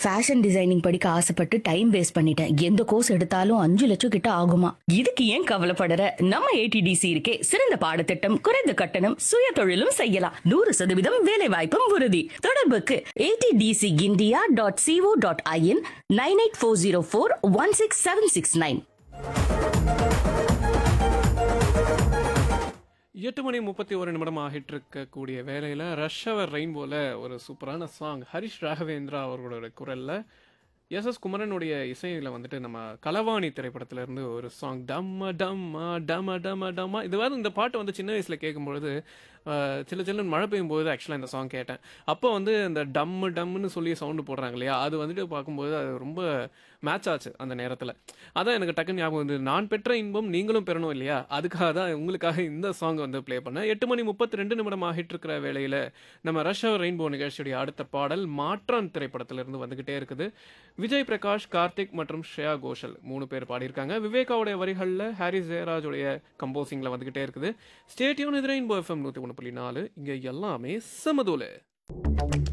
fashion designing படிக்க ஆசைப்பட்டு time waste பண்ணிட்டேன் எந்த கோர்ஸ் எடுத்தாலும் அஞ்சு லட்சம் கிட்ட ஆகுமா இதுக்கு ஏன் கவலைப்படற நம்ம ஏடிடிசி இருக்கே சிறந்த பாடத்திட்டம் குறைந்த கட்டணம் சுய தொழிலும் செய்யலாம் நூறு சதவீதம் வேலை வாய்ப்பும் உறுதி தொடர்புக்கு ADTC India dot CO dot IN nine eight four zero four one six seven six nine எட்டு மணி முப்பத்தி ஒரு நிமிடம் ஆகிட்டு இருக்கக்கூடிய வேலையில் ரஷ் அவர் ரெயின்போல ஒரு சூப்பரான சாங் ஹரிஷ் ராகவேந்திரா அவர்களோட குரலில் எஸ் எஸ் குமரனுடைய இசையில் வந்துட்டு நம்ம கலவாணி திரைப்படத்துல இருந்து ஒரு சாங் டம்ம டம்மா டம டம டம்மா இது வந்து இந்த பாட்டு வந்து சின்ன வயசில் கேட்கும்பொழுது அஹ், சில சின்ன மழை பெய்யும் போது ஆக்சுவலாக இந்த சாங் கேட்டேன் அப்போ வந்து இந்த டம்மு டம்முன்னு சொல்லி சவுண்டு போடுறாங்க இல்லையா அது வந்துட்டு பார்க்கும்போது அது ரொம்ப மேட்ச் ஆச்சு அந்த நேரத்தில் அதான் எனக்கு டக்குன்னு ஞாபகம் வந்து நான் பெற்ற இன்பம் நீங்களும் பெறணும் இல்லையா அதுக்காக தான் உங்களுக்காக இந்த சாங் வந்து ப்ளே பண்ணேன் எட்டு மணி முப்பத்தி ரெண்டு நிமிடம் ஆகிட்டு இருக்கிற வேளையில் நம்ம ரஷ் அவர் ரெயின்போ நிகழ்ச்சியுடைய அடுத்த பாடல் மாற்றான் திரைப்படத்திலிருந்து வந்துகிட்டே இருக்குது விஜய் பிரகாஷ் கார்த்திக் மற்றும் ஸ்ரேயா கோஷல் மூணு பேர் பாடியிருக்காங்க விவேகாவுடைய வரிகளில் ஹாரிஸ் ஜெயராஜுடைய கம்போசிங்கில் வந்துகிட்டே இருக்குது ஸ்டேட்யூன் இது ரெயின்போ எஃப்எம் நூற்றி ஒன்று புள்ளி நாலு இங்கே எல்லாமே சமதூல